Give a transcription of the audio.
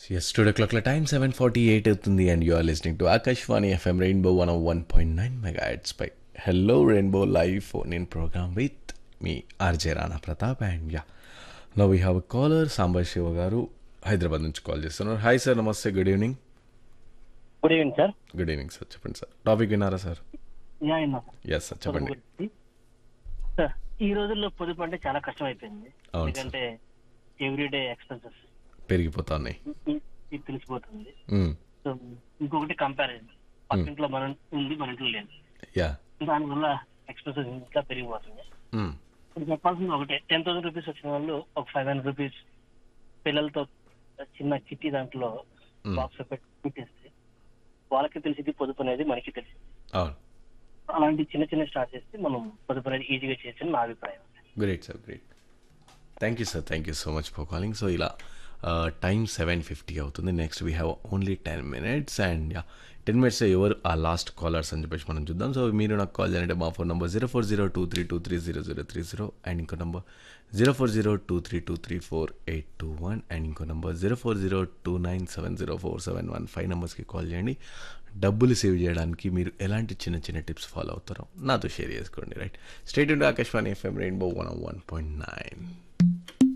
Yes today క్లాక్ల time seven forty eight అవుతుంది and you are listening to Akashvani FM rainbow one one point nine megahertz పై hello rainbow live phone in programme with me RJ Rana Pratap and ya no we have caller Samba Shiva garu Hyderabad నుంచి call చేస్తున్నారు hi sir namaste good evening good evening sir good evening sir చెప్పండి sir topic విన్నారా sir ya అయినా yes sir చెప్పండి sir ఈ రోజుల్లో పొదుపు అంటే చాలా కష్టం అయిపోయింది అవును ఎందుకంటే ఎవ్రీడే ఎక్స్పెన్సెస్ పెరిగిపోతున్నాయి ఇది తెలిసిపోతుంది మ్మ్. సో ఇంకొకటి కంపారిజన్ పక్కింట్లో మనం ఉంది మన ఇంట్లో లేదు యా దానివల్ల ఎక్స్పెన్సెస్ ఇంకా పెరిగిపోతుంది మ్మ్. ఇప్పుడు చెప్పాల్సింది ఒకటే టెన్ థౌసండ్ రూపీస్ వచ్చిన వాళ్ళు ఒక ఫైవ్ హండ్రెడ్ రూపీస్ పిల్లలతో చిన్న చిట్టి దాంట్లో బాక్స్ పెట్టేస్తే వాళ్ళకి తెలిసింది పొదుపు అనేది మనకి తెలిసింది అవును అలాంటి చిన్న చిన్న స్టార్ట్ చేస్తే మనం పొదుపు అనేది ఈజీగా చేయొచ్చని నా అభిప్రాయం great sir great thank you sir thank you so much for calling so ఇలా టైం సెవెన్ ఫిఫ్టీ అవుతుంది next we have only ten minutes and ya ten minutes ఎవరు ఆ లాస్ట్ కాలర్స్ అని చెప్పేసి మనం చూద్దాం సో మీరు నాకు కాల్ చేయాలంటే మా phone number zero four zero two three two three zero zero three zero and ఇంకో number zero four zero two three two three four eight two one and ఇంకో number zero four zero two nine seven zero four seven one five నెంబర్స్కి కాల్ చేయండి డబ్బులు save చేయడానికి మీరు ఎలాంటి చిన్న చిన్న టిప్స్ ఫాలో అవుతారో నాతో షేర్ చేసుకోండి రైట్ స్టేట్ ఉండే Akashvani FM rainbow one one point nine